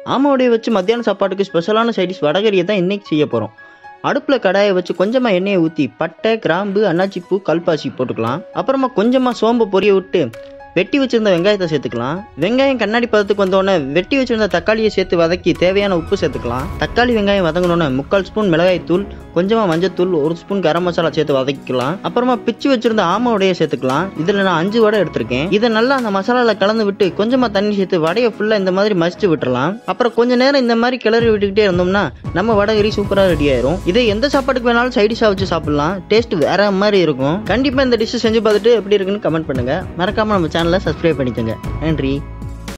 ஆமாவுடைய வச்சு மத்தியான சாப்பாட்டுக்கு ஸ்பெஷலான சைடிஷ் வடகரியை தான் இன்னைக்கு செய்ய போகிறோம் அடுப்பில் கடாயை வச்சு கொஞ்சமாக எண்ணெயை ஊற்றி பட்டை கிராம்பு அன்னாச்சிப்பூ கல்பாசி போட்டுக்கலாம் அப்புறமா கொஞ்சமாக சோம்பு பொரிய விட்டு வெட்டி வச்சிருந்த வெங்காயத்தை சேர்த்துக்கலாம் வெங்காயம் கண்ணாடி பதத்துக்கு வந்தோடனே வெட்டி வச்சிருந்த தக்காளியை சேர்த்து வதக்கி தேவையான உப்பு சேர்த்துக்கலாம் தக்காளி வெங்காயம் வதங்கினோடனே முக்கால் ஸ்பூன் மிளகாய் தூள் கொஞ்சமாக மஞ்சத்தூள் ஒரு ஸ்பூன் கரம் மசாலா சேர்த்து வதக்கிக்கலாம் அப்புறமா பிச்சு வச்சிருந்த ஆம வடையை சேர்த்துக்கலாம் இதில் நான் அஞ்சு வடை எடுத்திருக்கேன் இதை நல்லா அந்த மசாலாவில் கலந்து விட்டு கொஞ்சமாக தண்ணி சேர்த்து வடையை ஃபுல்லாக இந்த மாதிரி மசிச்சு விட்டுறலாம் அப்புறம் கொஞ்ச நேரம் இந்த மாதிரி கிளறி விட்டுக்கிட்டே இருந்தோம்னா நம்ம வடகரி சூப்பராக ரெடி ஆயிரும் இதை எந்த சாப்பாட்டுக்கு வேணாலும் சைடிஷாக வச்சு சாப்பிடலாம் டேஸ்ட் வேற மாதிரி இருக்கும் கண்டிப்பாக இந்த டிஷ் செஞ்சு பார்த்துட்டு எப்படி இருக்குன்னு கமெண்ட் பண்ணுங்க மறக்காம நம்ம சேனலை சப்ஸ்கிரைப் பண்ணிக்கோங்க நன்றி